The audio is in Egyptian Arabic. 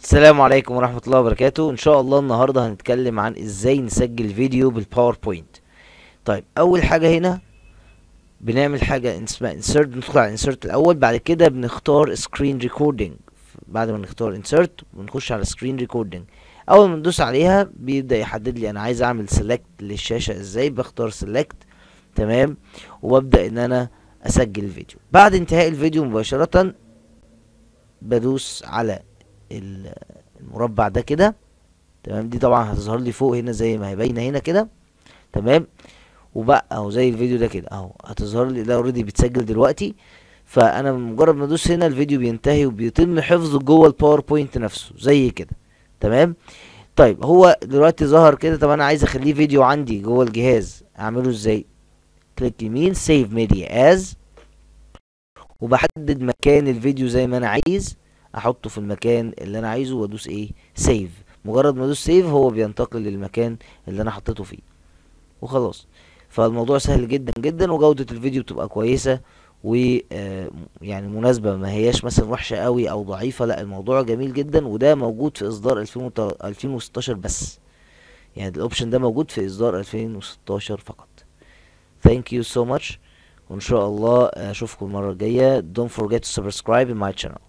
السلام عليكم ورحمة الله وبركاته ان شاء الله النهاردة هنتكلم عن ازاي نسجل فيديو بالباوربوينت طيب اول حاجة هنا بنعمل حاجة اسمها insert ندخل على insert الاول بعد كده بنختار screen recording بعد ما نختار insert بنخش على screen recording اول ما ندوس عليها بيبدأ يحدد لي انا عايز اعمل select للشاشة ازاي بختار select تمام وببدأ ان انا اسجل الفيديو بعد انتهاء الفيديو مباشرة بدوس على ال- المربع ده كده تمام دي طبعا هتظهر لي فوق هنا زي ما هي باينه هنا كده تمام وبقى اهو زي الفيديو ده كده اهو هتظهر لي ده اوريدي بيتسجل دلوقتي فانا مجرد ما ادوس هنا الفيديو بينتهي وبيتم حفظه جوه الباوربوينت نفسه زي كده تمام طيب هو دلوقتي ظهر كده طب انا عايز اخليه فيديو عندي جوه الجهاز اعمله ازاي كليك يمين سيف ميديا از وبحدد مكان الفيديو زي ما انا عايز احطه في المكان اللي انا عايزه وادوس ايه سيف مجرد ما ادوس سيف هو بينتقل للمكان اللي انا حطيته فيه وخلاص فالموضوع سهل جدا جدا وجودة الفيديو بتبقى كويسة و آه، يعني مناسبة ما هياش مثلا وحشة قوي او ضعيفة لا الموضوع جميل جدا وده موجود في اصدار 2016 بس يعني الاوبشن ده موجود في اصدار 2016 فقط thank you so much وان شاء الله اشوفكم المرة الجاية don't forget to subscribe in my channel